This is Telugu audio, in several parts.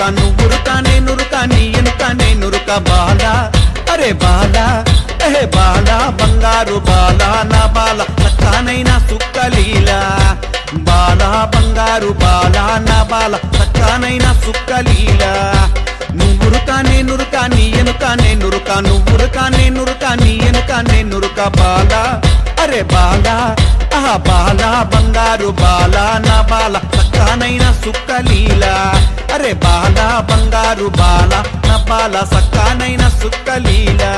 నువ్వురుక నేనురుక నీ ఎనుక నేనురుక బాల అరే బాల ఏ బాల బంగారు బాల నా బాల సక్కానైన సుక్కలీలా బాల బంగారు బాల నా బాల సక్కానైన సుక్కలీలా నువ్వురుక నేనురుక నీ ఎనుక నేనురుక నువ్వురుక నేనురుక నీ ఎనుక నేనురుక బాల అరే బాల ఆహా బాల బంగారు బాల నా బాల సక్కానైన సుక్కలీలా అరే బాల బంగారు బాల నా బాల సక్కానైన సుక్కలీలా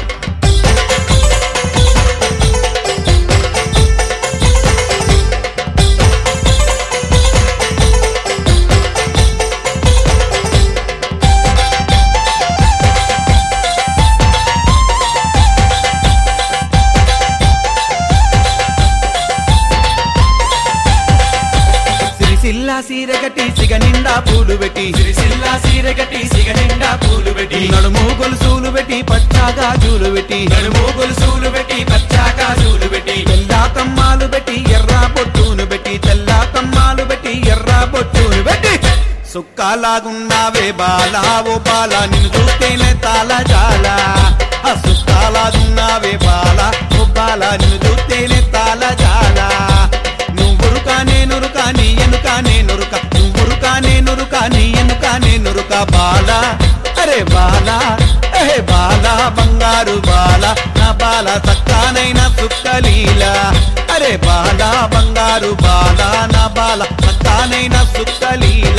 సిరిసిల్ల సీరగటి సిగ నిండా పూలు పెట్టి సిరిసిల్ల సీరగటి సిగ నిండా పూలు పెట్టి నడుము గొలుసులు పెట్టి పచ్చాగా జూలు పెట్టి నడుము గొలుసులు పెట్టి పచ్చాక చూలు పెట్టి తెల్లా కమ్మాలు పెట్టి ఎర్ర బొట్టును పెట్టి తెల్లా కమ్మాలు పెట్టి ఎర్ర బొట్టును పెట్టి సుక్కాలాగున్నావే బాలా ఓ బాల నిన్ను చూస్తేనే తాళ జాల ఆ సుక్కాలాగున్నావే బాలా ఓ బాల నిన్ను చూస్తేనే తాళ జాల నువ్వురుక నేనురుక నీ ఎనుక నేనురుక నువ్వురుక నేనురుక నీ ఎనుక నేనురుక బాల అరే బాల ఏ బాల బంగారు బాల నా బాల సక్కానైన సుక్కలీల అరే బాల బంగారు బాల నా బాల సక్కానైన సుక్కలీల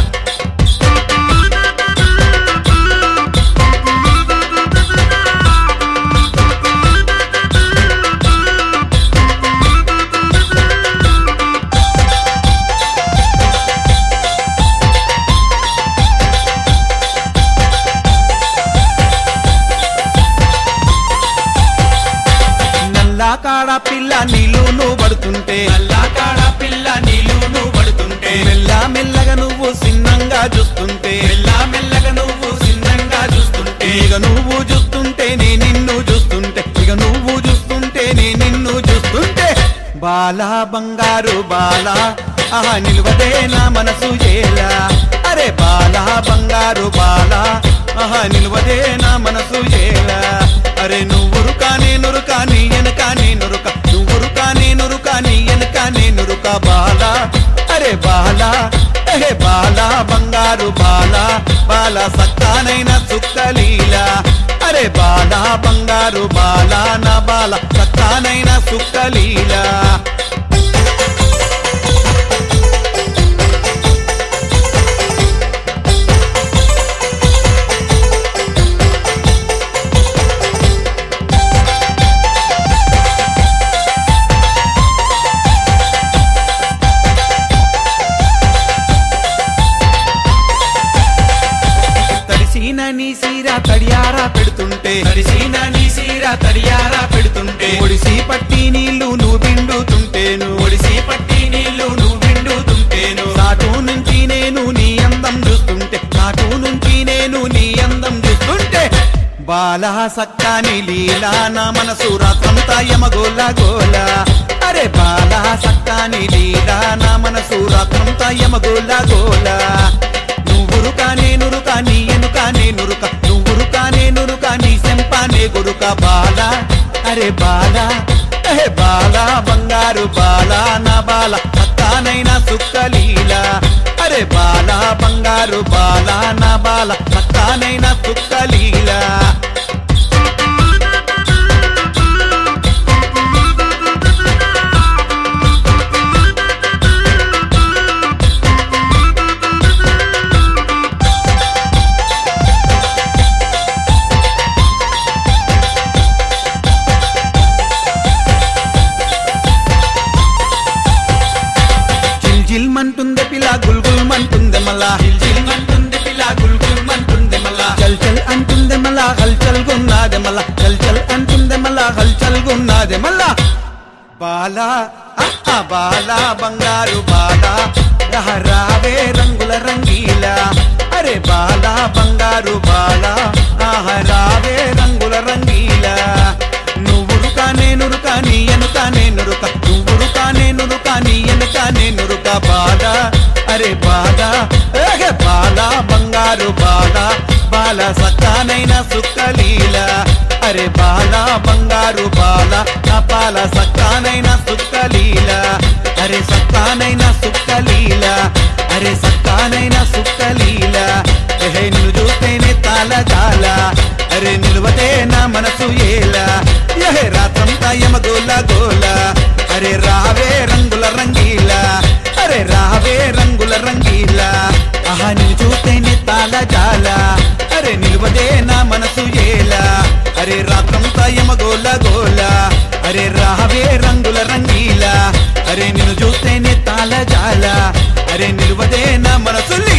నల్లా కాడ పిల్ల నీళ్ళు పడుతుంటే నల్లా కాడ పిల్ల నీళ్ళు నువ్వు పడుతుంటే మెల్ల మెల్లగా నువ్వు సిన్నంగా చూస్తుంటే మెల్ల మెల్లగా నువ్వు సిన్నంగా చూస్తుంటే ఇక నువ్వు చూస్తుంటే నే నిన్ను చూస్తుంటే ఇక నువ్వు చూస్తుంటే నే నిన్ను చూస్తుంటే బాలా బంగారు బాలా ఆహా నిలువదే నా మనసు ఏలా అరే బాలా బంగారు బాలా ఆహా నిలువదే నా మనసు ఏలా అరే నువ్వురుక నేనురుక నీ ఎనక నేనురుక నువ్వురుక నేనురుక నీ ఎనక నేనురుక బాలా అరే బాలా ఏ బాలా బంగారు బాలా బాల సక్కానైన సుక్కలీలా అరే బాలా బంగారు బాలా నా బాల సక్కానైన సుక్కలీలా తడిసిన నీ సీర తడియారా పెడుతుంటే తడిసిన నీ సీర తడియారా పెడుతుంటే ఒడిసి పట్టి నీళ్లు నువ్వు పిండుతుంటేను ఒడిసి పట్టి నీళ్లు నువ్వు విండుతుంటేను నాటు నుంచి నేను నీ అందం చూస్తుంటే నాటు నుంచి నేను నీ అందం చూస్తుంటే బాలా సక్కాని లీలా నా మనసు రాత్రంతా యమగోల గోల అరే బాలా సక్కాని లీలా నా మనసు రాత్రంతా యమగోల గోల నువ్వురుక నేనురుక నీ ఎనుక నేనురుక నువ్వురుక నేనురుక నీ సెంపానే గురుక బాల అరే బాల ఏ బాల బంగారు బాల నా బాల సక్కానైన సుక్కలీల అరే బాల బంగారు బాల నా బాల సక్కానైన సుక్కలీల జిల్ జిల్ మంటుందే పిల్ల గుల్ గుల్ మంటుందే మళ్ళా జిల్మంటుంది పిల్ల గుల్గుల్మంటుంది మళ్ళా చల్ చల్ అంటుందే మళ్ళా హల్ చల్ గున్నాదే మళ్ళా చల్ చల్ అంటుందే మళ్ళా హల్ చల్ గున్నాదే మళ్ళా బాలా ఆ బాలా బంగారు బాలా రహ రావే రంగుల రంగీలా అరే బాలా బంగారు బాలా ఆహ రావే రంగుల రంగీలా నువ్వురుక నేనురుక నీ ఎనుక నేనురుక నువ్వురుక నేనురుక నీ ఎనుక నేనురుక బాల అరే బాల ఏహే బాల బంగారు బాల బాల సక్కానైన సుక్కలీల అరే బాల బంగారు బాల నా పాల సక్కానైన సుక్కలీల అరే సక్కానైన సుక్కలీల అరే సక్కానైన సుక్కలీల ఎహే నిన్ను చూస్తేనే తాళ జాల అరే నిలువదే నా మనసు ఏలా ఎహే రాత్రంతా యమ గోల గోల అరే రావే రంగుల రంగీలా అరే రావే రంగుల రంగీలా ఆహా నిన్ను చూస్తేనే తాళ జాల అరే నిలువదే నా మనసు ఏలా అరే రాత్రంతా యమ గోల గోల అరే రావే రంగుల రంగీలా అరే నిన్ను చూస్తేనే తాళ జాల అరే నిలువదే నా మనసు